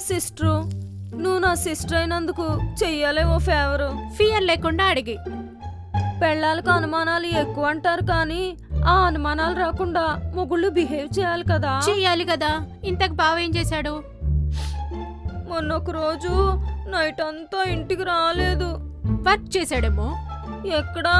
Sister నువ్వు నా sister అయినందుకు చెయ్యాలే ఓ ఫేవరు ఫియర్ లేకుండా అడిగి పెళ్ళాలకు అనుమానాలు ఎక్కువ అంటారు కానీ ఆ అనుమానాలు రాకుండా మొగుళ్ళు బిహేవ్ చేయాలి కదా చెయ్యాలి కదా ఇంతకు బావ ఏం చేశాడు మొన్న ఒక రోజు నైట్ అంతా ఇంటికి రాలేదు వర్క్ చేశాడేమో ఎక్కడా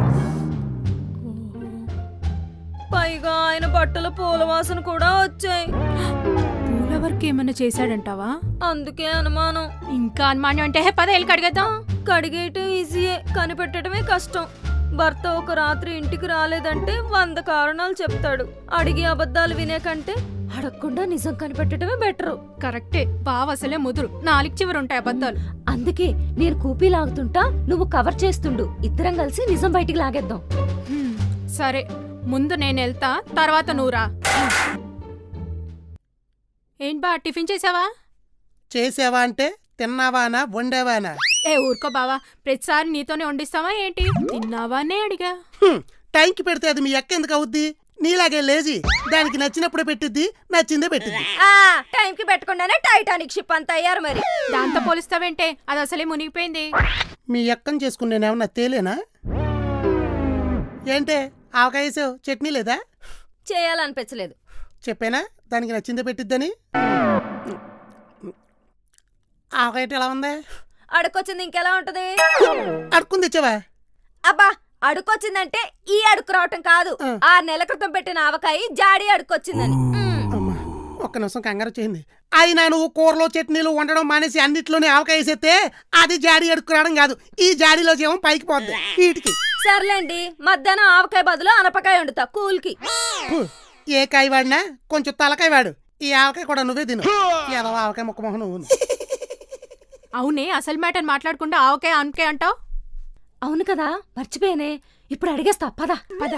పైగా ఆయన బట్టల పూల వాసన కూడా వచ్చాయి పూల వర్క్ ఏమన్నా చేశాడంటావా అందుకే అనుమానం ఇంకా అనుమానం అంటే హే పదేళ్ళు కడిగేద్దాం కడిగేయటం ఈజీయే కనిపెట్టడమే కష్టం భర్త ఒక రాత్రి ఇంటికి రాలేదంటే వంద కారణాలు చెప్తాడు అడిగి అబద్ధాలు వినే కంటే అడగకుండా నిజం కనిపెట్టడమే బెటరు కరెక్టే బావ అసలే ముదురు నాలుగు చివరు ఉంటాయి అబద్ధాలు అందుకే నేను కూపీ లాగుతుంటా నువ్వు కవర్ చేస్తుండు ఇద్దరం కలిసి నిజం బయటికి లాగేద్దాం హ్మ్, సరే ముందు నేను వెళ్తా తర్వాత నువ్వురా ఏంటి బా టిఫిన్ చేసావా చేసావా అంటే తిన్నావానా వండేవానా ఏ ఊరుకో బావా ప్రతిసారి నీతోనే వండిస్తావా ఏంటి తిన్నావానే అడిగా హ్మ్, టైంకి పెడితే అది మీ ఎక్క ఎందుకు అవుద్ది నీలాగే లేజీ దానికి నచ్చినప్పుడే పెట్టిద్ది నచ్చిందే పెట్టిద్ది ఆ టైంకి పెట్టకుండానే టైటానిక్ షిప్ అంత అయ్యారు మరి దాంతో పోలిస్తావేంటే అది అసలే మునిగిపోయింది మీ ఎక్కని చేసుకుని నేనేమన్నా తేలేనా ఏంటే ఆవకాయసావు చట్నీ లేదా చేయాలనిపించలేదు చెప్పానా దానికి నచ్చిందే పెట్టిద్దని ఆవకాయ ఎలా ఉంది అడుకొచ్చింది ఇంకెలా ఉంటది అడుక్కుని తెచ్చావా అబ్బా అడుకొచ్చిందంటే ఈ అడుగు రావటం కాదు ఆ. ఆరు నెలల క్రితం పెట్టిన ఆవకాయ జాడి అడుకొచ్చిందని మ్మ్. అమ్మా ఒక్క నిమిషం కంగారు చేయింది అయినా నువ్వు కూరలో చట్నీలు వండడం మానేసి అన్నిట్లోనే ఆవకాయ వేసేస్తే అది జాడి అడుక్కురావడం కాదు ఈ జాడీలో జీవం పైకి పోద్ది వీటికి సర్లేండి మధ్యాహ్నం ఆవకాయ బదులు అనపకాయ వండుతా కూల్కి ఫు, ఏ కాయ వాడినా కొంచెం తలకాయ వాడు ఈ ఆవకాయ కూడా నువ్వే తిను ఏదో ఆవకాయ ముక్క మొహం నువ్వు అవునే అసలు మ్యాటర్ మాట్లాడకుండా ఆవకాయ ఆనకాయ అంటావు అవును కదా మర్చిపోయానే ఇప్పుడు అడిగేస్తా పద పద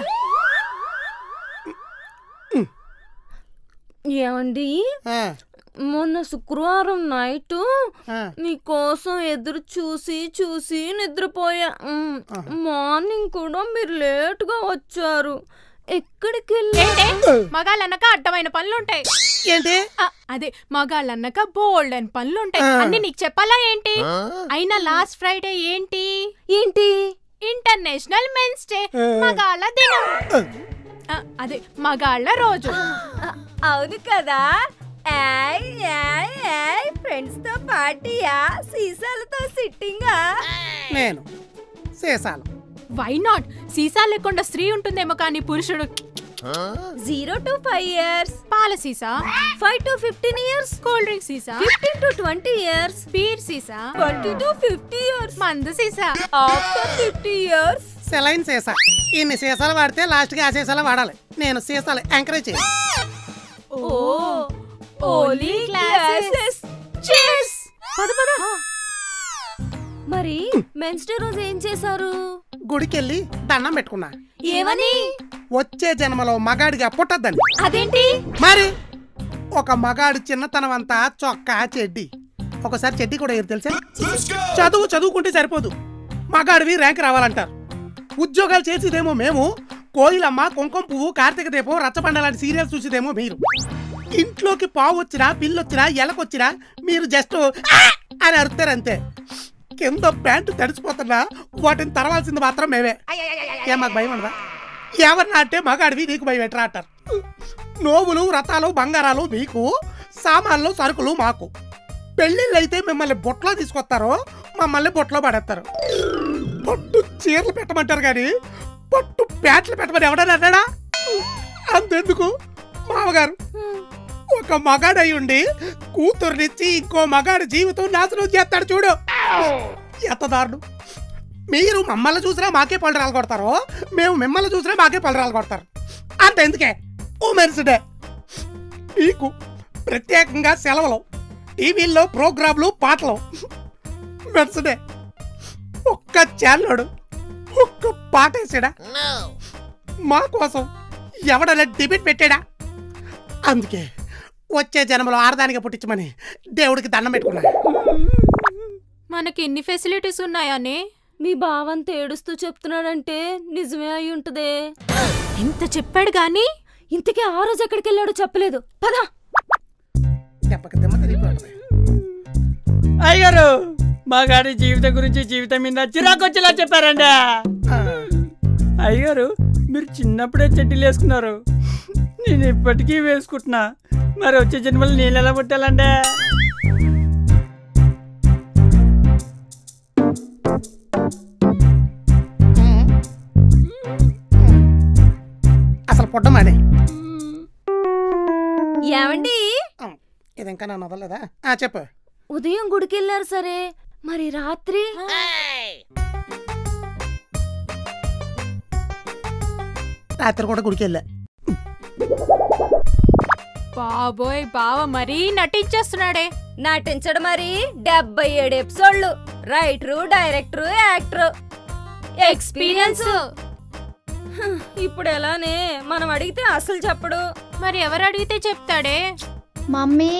ఏమండి ఆ, మొన్న శుక్రవారం నైట్ ఆ. మీకోసం ఎదురు చూసి చూసి నిద్రపోయా మ్, మార్నింగ్ కూడా మీరు లేటుగా వచ్చారు ఎక్కడికి ఏంటే వెళ్ళా మగాళ్ళన్నాక అడ్డమైన పనులుంటాయి ఏంటి ఆ, అదే మగాళ్ళన్నాక బోల్డ్ అని పనులుంటాయి ఆ. అన్ని నీకు చెప్పాలా ఏంటి అయినా లాస్ట్ ఫ్రైడే ఏంటి ఏంటి ఇంటర్నేషనల్ మెన్స్ డే మగాళ్ళ దినం ఆ, అదే మగాళ్ళ రోజు అ- అవును కదా ఏయ్, ఏయ్, ఏయ్, ఫ్రెండ్స్ తో పార్టీయా సీసాలతో సిట్టింగా నేను సీసాలు వై నాట్ సీసా లేకుండా స్త్రీ ఉంటుందేమో కానీ పురుషుడు జీరో టు ఫైవ్ ఇయర్స్ పాల సీసా five to fifteen years cool drink సీసా fifteen to twenty years beer సీసా ట్వంటీ టు ఫిఫ్టీ ఇయర్స్ మందు సీసా ఆఫ్టర్ ఫిఫ్టీ ఇయర్స్ సెలైన్ సీసా ఇన్ని సీసాలు వాడితే లాస్ట్కి ఆ సీసాలు వాడాలి నేను సీసాలు ఎంకరేజ్ చేయి ఓ ఓలీ glasses. చేస్ పద పద మరి మెన్స్ డే రోజు ఏం చేశారు గుడికెళ్ళి దండం పెట్టుకున్నా ఏమని వచ్చే జన్మలో మగాడిగా పుట్టద్దని అదేంటి మరి ఒక మగాడు చిన్నతనం అంతా చొక్కా చెడ్డి ఒకసారి చెడ్డి కూడా ఏరు తెలుసా చదువు చదువుకుంటే సరిపోదు మగాడివి ర్యాంక్ రావాలంటారు ఉద్యోగాలు చేసేదేమో మేము కోయిలమ్మ కుంకుమ పువ్వు కార్తీక దీపం రచ్చబండ లాంటి సీరియల్స్ చూసేదేమో మీరు ఇంట్లోకి పావు వచ్చినా పిల్లొచ్చినా ఎలకొచ్చినా మీరు జస్ట్ "ఆ!" అని అరుతారు అంతే కింద ప్యాంటు తడిచిపోతున్నా వాటిని తరవాల్సింది మాత్రం మేమే ఏ మాకు భయం ఉండదా ఎవరిని అంటే మగాడివి నీకు భయం ఎట్రా అంటారు నోవులు వ్రతాలు బంగారాలు మీకు సామాన్లు సరుకులు మాకు పెళ్ళిళ్ళు అయితే మిమ్మల్ని బొట్లో తీసుకొస్తారో మమ్మల్ని బొట్లో పడేస్తారు పట్టు చీరలు పెట్టమంటారు కానీ పట్టు ప్యాంట్లు పెట్టమని ఎవడని అన్నాడా అంతెందుకు మామగారు ఒక మగాడై ఉండి కూతుర్నిచ్చి ఇంకో మగాడి జీవితం నాశనం చేస్తాడు చూడు ఎంత దారుణం మీరు మమ్మల్ని చూసినా మాకే పళ్ళు కొడతారు మేము మిమ్మల్ని చూసినా మాకే పళ్ళు కొడతారు అంత ఎందుకే ఉమెన్స్ డే మీకు ప్రత్యేకంగా సెలవులు టీవీల్లో ప్రోగ్రాంలు పాటలు మెన్స్ డే ఒక్క ఛానలుడు ఒక్క పాట వేసాడా మా కోసం ఎవడన్నా డిబేట్ పెట్టాడా అందుకే వచ్చే జన్మలో ఆడదానిగా పుట్టించమని దేవుడికి దండం పెట్టుకున్నా మనకి ఎన్ని ఫెసిలిటీస్ ఉన్నాయని మీ బావంత ఏడుస్తూ చెప్తున్నాడంటే నిజమే అయి ఉంటదే ఇంత చెప్పాడు గాని ఇంతకీ ఆ రోజు ఎక్కడికి వెళ్ళాడో చెప్పలేదు పద దెబ్బకి దెమ్మ తిరిగిపోతుంది అయ్యగారు మా గారి జీవితం గురించి జీవితం మీద చిరాకు వచ్చేలా చెప్పారండి ఆ, అయ్యగారు మీరు చిన్నప్పుడే చెడ్డీలు వేసుకున్నారు నేను ఇప్పటికీ వేసుకుంటున్నా మరి వచ్చే జన్మలు నేను ఎలా పుట్టాలండి ఉమ్. అసలు పుట్టమానే ఏమండి ఇది ఇంకా నన్ను వదలలేదా ఆ, చెప్పు ఉదయం గుడికి వెళ్ళారు సరే మరి రాత్రి రాత్రి కూడా గుడికి వెళ్ళా బాబోయ్ బావ మరీ నటించేస్తున్నాడే నటించడం మరి డెబ్బై ఏడు ఎపిసోడ్లు రైటరు డైరెక్టరు యాక్టరు ఎక్స్పీరియన్స్ ఇప్పుడు ఎలానే మనం అడిగితే అసలు చెప్పడు మరి ఎవరు అడిగితే చెప్తాడే మమ్మీ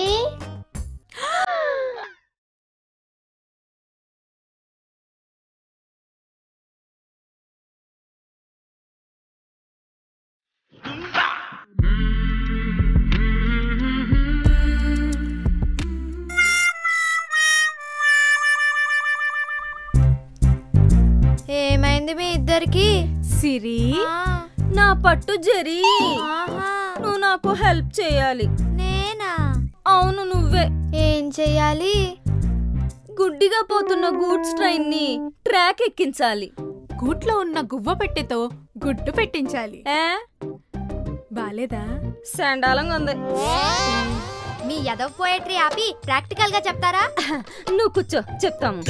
ఏమైంది మీ ఇద్దరికి సిరి నా పట్టు జరి నువ్వు నాకు హెల్ప్ చేయాలి నేనా అవును నువ్వే ఏం చెయ్యాలి గుడ్డిగా పోతున్న గూడ్స్ ట్రైన్ ని ట్రాక్ ఎక్కించాలి గూట్లో ఉన్న గువ్వ పెట్టెతో గుడ్డు పెట్టించాలి ఏ బాలేదా సండాలంగా ఉంది మీ యదవ పోయట్రీ ఆపి ప్రాక్టికల్ గా చెప్తారా నువ్వు కూర్చో చెప్తాము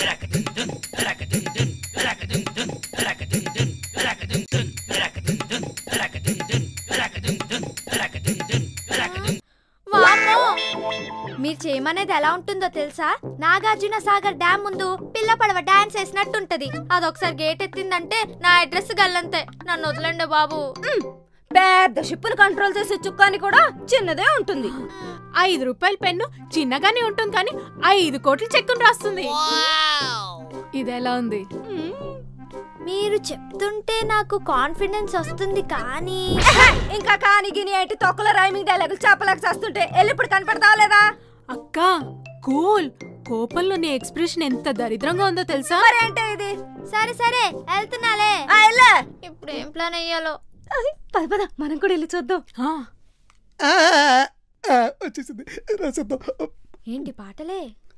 వామ్మో! మీరు చేయమనేది ఎలా ఉంటుందో తెలుసా నాగార్జున సాగర్ డ్యామ్ ముందు పిల్ల పడవ డాన్స్ వేసినట్టుంటది అదొకసారి గేట్ ఎత్తిందంటే నా అడ్రస్ గల్లంతే నన్ను వదలండి బాబు పెద్ద షిప్పును కంట్రోల్ చేసే చుక్కాని కూడా చిన్నదే ఉంటుంది ఐదు రూపాయల పెన్ను చిన్నగానే ఉంటుంది కానీ ఐదు కోట్లు చెక్కుని రాస్తుంది ఇదెలా ఉంది మీరు చెప్తుంటే నాకు కాన్ఫిడెన్స్ వస్తుంది కానీ ఇంకా కాని గిని ఏంటి తొక్కల రైమింగ్ డైలాగులు చెప్పలేక చేస్తుంటే వెళ్ళి ఇప్పుడు కనపడతావా లేదా అక్క కూల్ కోపంలో నీ ఎక్స్ప్రెషన్ ఎంత దరిద్రంగా ఉందో తెలుసా మరేంటే ఇది సరే సరే వెళ్తున్నాలే ఆ, ఎల్లే. ఇప్పుడు ఏం ప్లాన్ అయ్యాలో అది, పద పద మనం కూడా వెళ్ళి చూద్దాం ఆ, ఆ, ఆ, వచ్చేసింది రాసేద్దాం ఏంటి పాటలే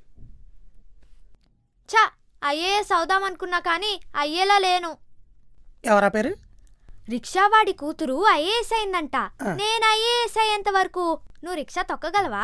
చా ఐఏఎస్ అవుదాం అనుకున్నా కానీ అయ్యేలా లేను ఎవరా పేరు రిక్షావాడి కూతురు ఐఏఎస్ అయిందంట ఆ. నేను ఐఏఎస్ అయ్యేంత వరకు నువ్వు రిక్షా తొక్కగలవా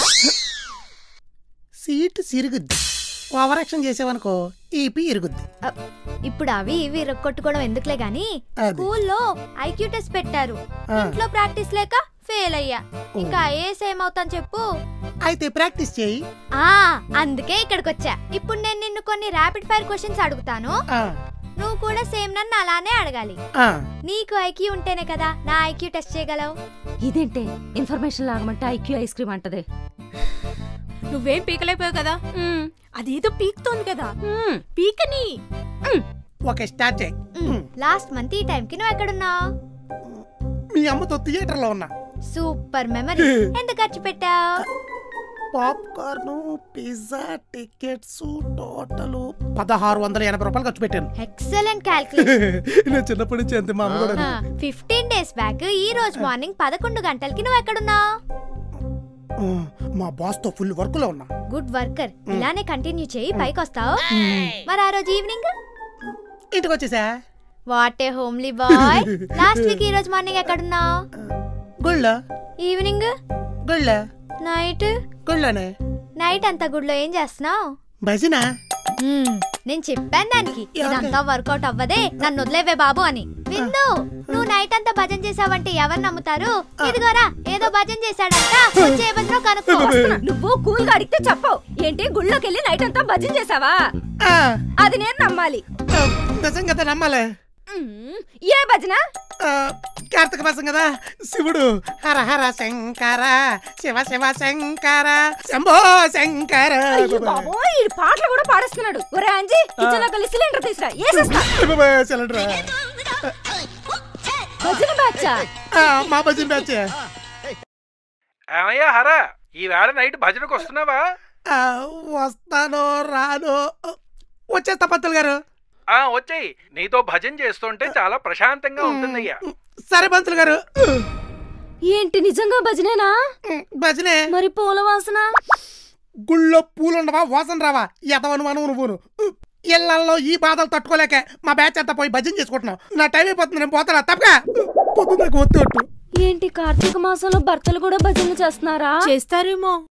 సీట్ సిరుగుద్ది ఓవర్ యాక్షన్ చేసావనుకో ఈపీ ఇరుగుద్ది ఇప్పుడు అవి ఇవి కొట్టుకోవడం ఎందుకులే గాని అది స్కూల్లో ఐక్యూ టెస్ట్ పెట్టారు ఆ, ఇంట్లో ప్రాక్టీస్ లేక ఫెయిల్ అయ్యా ఇంకా ఐఏఎస్ ఏమవుతాను చెప్పు అయితే ప్రాక్టీస్ చేయి ఆ అందుకే ఇక్కడికి వచ్చా ఇప్పుడు నేను నిన్ను కొన్ని ర్యాపిడ్ ఫైర్ క్వశ్చన్స్ అడుగుతాను ఆ, నువ్వు కూడా సేమ్ నన్ను అలానే అడగాలి ఆ, నీకు ఐక్యూ ఉంటేనే కదా నా ఐక్యూ టెస్ట్ చేయగలవు ఇదేంటే ఇన్ఫర్మేషన్ లాగమంటే ఐక్యూ ఐస్ క్రీమ్ అంటది నువ్వేం పీకలేకపోయావు కదా అదేదో పీకుతోంది కదా మ్మ్. పీకని ఓకే స్టార్ట్ చేయి ఉమ్. లాస్ట్ మంత్ ఈ టైం కి నువ్వు ఎక్కడున్నావు మీ అమ్మతో థియేటర్లో ఉన్నా సూపర్ మెమరీ ఎంత ఖర్చు పెట్టావు పాప్కార్న్ పిజ్జా టికెట్స్ టోటల్ పదహారు వందల ఎనభై రూపాయలు ఖర్చు పెట్టాను ఎక్సలెంట్ క్యాల్కులేషన్ నేను చిన్నప్పటి నుంచి అంతే మా అమ్మ కూడా ఫిఫ్టీన్ డేస్ బ్యాక్ ఈ రోజు మార్నింగ్ పదకొండు గంటలకి నువ్వు ఎక్కడున్నావు ఆ, మా బాస్ తో ఫుల్ వర్క్ లో ఉన్నా గుడ్ వర్కర్ ఇలానే కంటిన్యూ చేయి పైకి వస్తావు మరి ఆ రోజు ఈవినింగ్ ఇంటికి వచ్చేసా what a homely boy last week ఈ రోజు మార్నింగ్ ఎక్కడున్నావు గుళ్ళ ఈవినింగ్ గుళ్ళ నైట్ గుళ్ళనే నైట్ అంతా గుడిలో ఏం చేస్తున్నావు భజన నేను చెప్పాను దానికి ఇదంతా వర్కౌట్ అవ్వదే నన్ను వదిలేవే బాబు అని విందు నువ్వు నైట్ అంతా భజన చేసావంటే ఎవరు నమ్ముతారు ఇదిగోరా ఏదో భజన చేశాడంట వచ్చే బదులు కనుక్కో నువ్వు కూల్ గా అడిగితే చెప్పవు ఏంటి గుళ్ళోకి వెళ్ళి నైట్ అంతా భజన చేసావా ఆ, అది నేను నమ్మాలి ఆ, నిజం కదా నమ్మాలే మ్మ్. ఏ భజన ఆ, కార్తీక మాసం కదా శివుడు హర హర శంకర శివ శివ శంకర శంభో శంకర అయ్యో బాబోయ్ ఈ పాటలు కూడా పాడేస్తున్నాడు ఒరే అంజీ కిచెన్ లోకి వెళ్ళి సిలిండర్ తీసురా ఏసేస్తా సిలిండర్ భజన బాచ్చా మా భజన బ్యాచ్ ఏమయ్యా హరా ఈ వేళ నైట్ భజనకు వస్తున్నావా ఆ, వస్తానో రానో వచ్చేస్తా పంతులు గారు ఆ వచ్చేయి నీతో భజన చేస్తుంటే చాలా ప్రశాంతంగా ఉంటుందయ్యా సరే పంతులు గారు ఏంటి నిజంగా భజనేనా భజనే మరి పూల వాసన గుళ్ళో పూలుండవా వాసన రావా ఎదవను మనం నువ్వును ఇళ్లలో ఈ బాధలు తట్టుకోలేక మా బ్యాచ్ అంతా పోయి భజన చేసుకుంటున్నాం నా టైం అయిపోతుంది నేను పోతానా తప్పగా పొద్దున్నకు ఒత్తి ఒట్టు ఏంటి కార్తీక మాసంలో భర్తలు కూడా భజనలు చేస్తున్నారా చేస్తారేమో